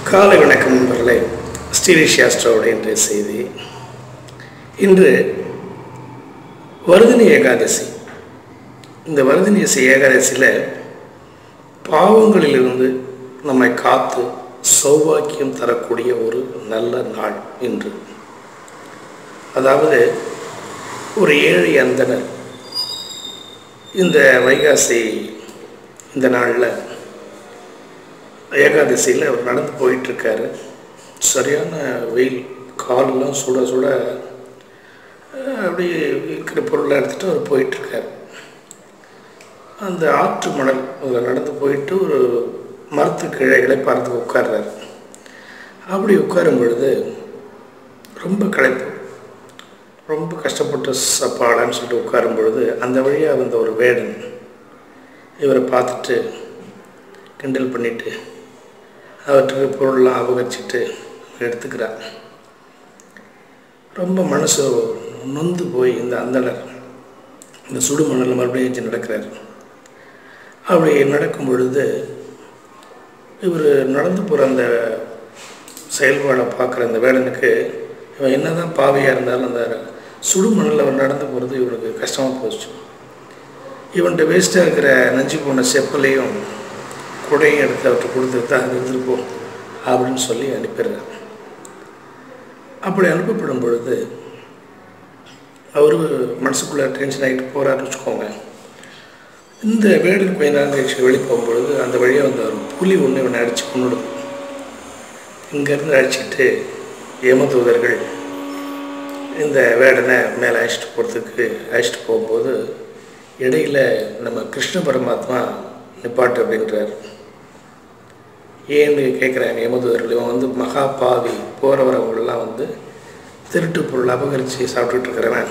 காலை வணக்கம் நண்பர்களே ஸ்ரீரிஷாஸ்ட்ரோட இன்றைய செய்தி இன்று வருதினி ஏகாதசி இந்த வருதினி ஏகாதசியில் பாவங்களிலிருந்து நம்மை காத்து சௌபாக்கியம் தரக்கூடிய ஒரு நல்ல நாள் இன்று அதாவது ஒரு ஏழை அந்தனர் இந்த வைகாசி இந்த நாளில் ஏகாதசியில் அவர் நடந்து போயிட்டுருக்காரு சரியான வெயில் காலெல்லாம் சுட சுட அஹ், அப்படியே இருக்கிற பொருளை எடுத்துகிட்டு அவர் போயிட்டுருக்காரு அந்த ஆற்று மணல் அதில் நடந்து போயிட்டு ஒரு மரத்து கிளைகளை பார்த்து உட்கார்றாரு அப்படி உட்காரும் பொழுது ரொம்ப களைப்பு ரொம்ப கஷ்டப்பட்டு சப்பாடான்னு சொல்லிட்டு உட்காரும் பொழுது அந்த வழியாக வந்த ஒரு வேடன் இவரை பார்த்துட்டு கிண்டல் பண்ணிட்டு அவற்றுக்கு பொருள்லாம் அபகரிச்சிட்டு எடுத்துக்கிறார் ரொம்ப மனசு நொந்து போய் இந்த அந்தனர் இந்த சுடு மணலில் மறுபடியும் எஞ்சி நடக்கிறார் அப்படி நடக்கும் பொழுது இவர் நடந்து போகிற அந்த செயல்பாடை பார்க்குற அந்த வேடனுக்கு இவன் என்னதான் பாவியாக இருந்தாலும் அந்த சுடு மணலில் அவர் நடந்து போகிறது இவனுக்கு கஷ்டமாக போச்சு இவன்கிட்ட வேஸ்ட்டாக இருக்கிற நஞ்சு போன செப்பலையும் குடையும் எடுத்து அவர்கிட்ட கொடுத்துட்டு தான் அது எடுத்துட்டு போ அப்படின்னு சொல்லி அனுப்பிடுறார் அப்படி அனுப்பப்படும் பொழுது அவர் மனசுக்குள்ளே டென்ஷன் ஆகிட்டு போகிறாருன்னு வச்சுக்கோங்க இந்த வேடன் கொஞ்ச நேரம் கழிச்சு வெளியே போகும்பொழுது அந்த வழியாக வந்து ஒரு புலி ஒன்று இவனை அடித்து கொண்டுடுது இங்கேருந்து அடிச்சிட்டு ஏமதூதர்கள் இந்த வேடனை மேலே அழைச்சிட்டு போகிறதுக்கு அழைச்சிட்டு போகும்போது இடையில நம்ம கிருஷ்ண பரமாத்மா நிப்பாட்டு அப்படின்றார் ஏன்னு கேட்குறாங்க யமதூதர்கள் இவன் வந்து மகா பாவி போகிற வரவங்களெல்லாம் வந்து திருட்டு பொருள் அபகரித்து சாப்பிட்டுட்டு இருக்கிறவன்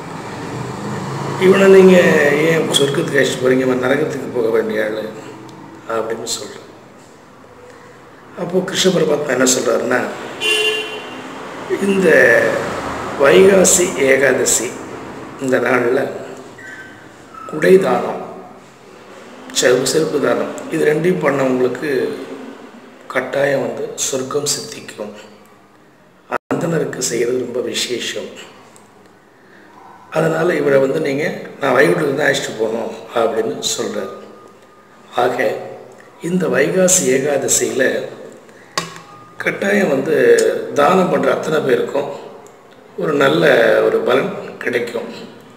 இவனை நீங்கள் ஏன் சொர்க்கத்துக்கு அழைச்சிட்டு போகிறீங்க இவன் நரகத்துக்கு போக வேண்டிய ஆள் அப்படின்னு சொல்கிறேன் அப்போது கிருஷ்ண பரமாத்மா என்ன சொல்கிறாருன்னா இந்த வைகாசி ஏகாதசி இந்த நாளில் குடை தானம் செருப்பு செருப்பு தானம் இது ரெண்டையும் பண்ணவங்களுக்கு கட்டாயம் வந்து சொர்க்கம் சித்திக்கும் அந்தனருக்கு செய்கிறது ரொம்ப விசேஷம் அதனால் இவரை வந்து நீங்கள் நான் வைகுண்டத்துக்கு தான் அழைச்சிட்டு போகணும் அப்படின்னு சொல்கிறார் ஆக இந்த வைகாசி ஏகாதசியில் கட்டாயம் வந்து தானம் பண்ணுற அத்தனை பேருக்கும் ஒரு நல்ல ஒரு பலன் கிடைக்கும்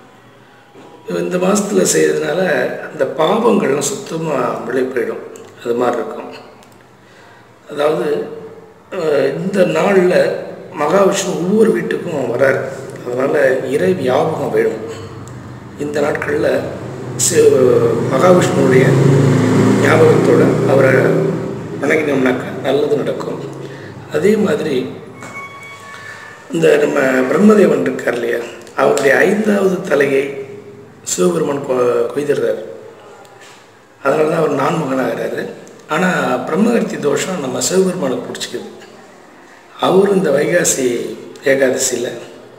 இந்த மாதத்தில் செய்கிறதுனால அந்த பாவங்கள்லாம் சுத்தமாக வெளியே போயிடும் அது மாதிரி இருக்கும் அதாவது அஹ், இந்த நாளில் மகாவிஷ்ணு ஒவ்வொரு வீட்டுக்கும் வரார் அதனால் இறை வியாபகம் வேணும் இந்த நாட்களில் சி- மகாவிஷ்ணுவுடைய ஞாபகத்தோட அவரை வணங்கினோம்னாக்கா நல்லது நடக்கும் அதே மாதிரி இந்த நம்ம பிரம்மதேவன் இருக்கார் இல்லையா அவருடைய ஐந்தாவது தலையை சிவபெருமான் கொ கொய்திடுறார் அதனால தான் அவர் நான்முகனாகிறாரு ஆனால் பிரம்மகர்த்தி தோஷம் நம்ம சிவபெருமானுக்கு பிடிச்சிக்குது அவர் இந்த வைகாசி ஏகாதசியில்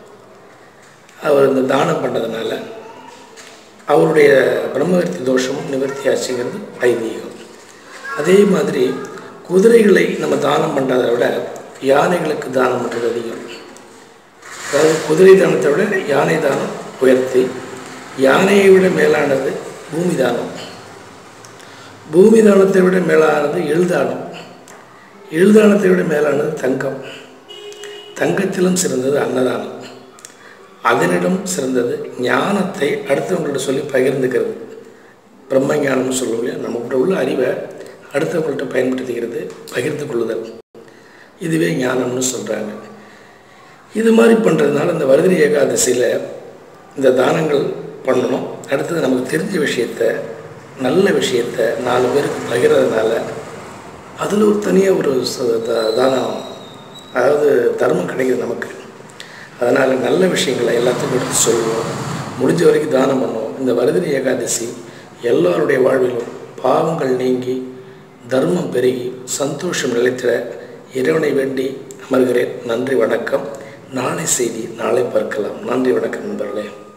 அவர் இந்த தானம் பண்ணதுனால அவருடைய பிரம்மகர்த்தி தோஷமும் நிவர்த்தி ஆச்சுங்கிறது ஐதீகம் அதே மாதிரி குதிரைகளை நம்ம தானம் பண்ணுறதை விட யானைகளுக்கு தானம் பண்ணுறது அதிகம் அதாவது குதிரை தானத்தை விட யானை தானம் உயர்த்தி யானையை விட மேலானது பூமி தானம் பூமி தானத்தை விட மேலானது எழுதானம் எழுதானத்தை விட மேலானது தங்கம் தங்கத்திலும் சிறந்தது அன்னதானம் அதனிடம் சிறந்தது ஞானத்தை அடுத்தவங்கள்ட்ட சொல்லி பகிர்ந்துக்கிறது பிரம்ம ஞானம்னு சொல்லுவோம் இல்லையா நமக்குள்ள உள்ள அறிவை அடுத்தவங்கள்ட்ட பயன்படுத்திக்கிறது பகிர்ந்து கொள்ளுதல் இதுவே ஞானம்னு சொல்கிறாங்க இது மாதிரி பண்ணுறதுனால இந்த வருதிரி ஏகாதசியில் இந்த தானங்கள் பண்ணணும் அடுத்தது நமக்கு தெரிஞ்ச விஷயத்த நல்ல விஷயத்த நாலு பேருக்கு பகிர்றதுனால அதில் ஒரு தனியாக ஒரு ச- த- தானம் அதாவது தர்மம் கிடைக்குது நமக்கு அதனால் நல்ல விஷயங்களை எல்லாத்துக்கும் எடுத்து சொல்லுவோம் முடிஞ்ச வரைக்கும் தானம் பண்ணுவோம் இந்த வருதிரி ஏகாதசி எல்லாருடைய வாழ்விலும் பாவங்கள் நீங்கி தர்மம் பெருகி சந்தோஷம் நிலைத்திட இறைவனை வேண்டி அமர்கிறேன் நன்றி வணக்கம் நாளை செய்தி நாளை பார்க்கலாம் நன்றி வணக்கம் நண்பர்களே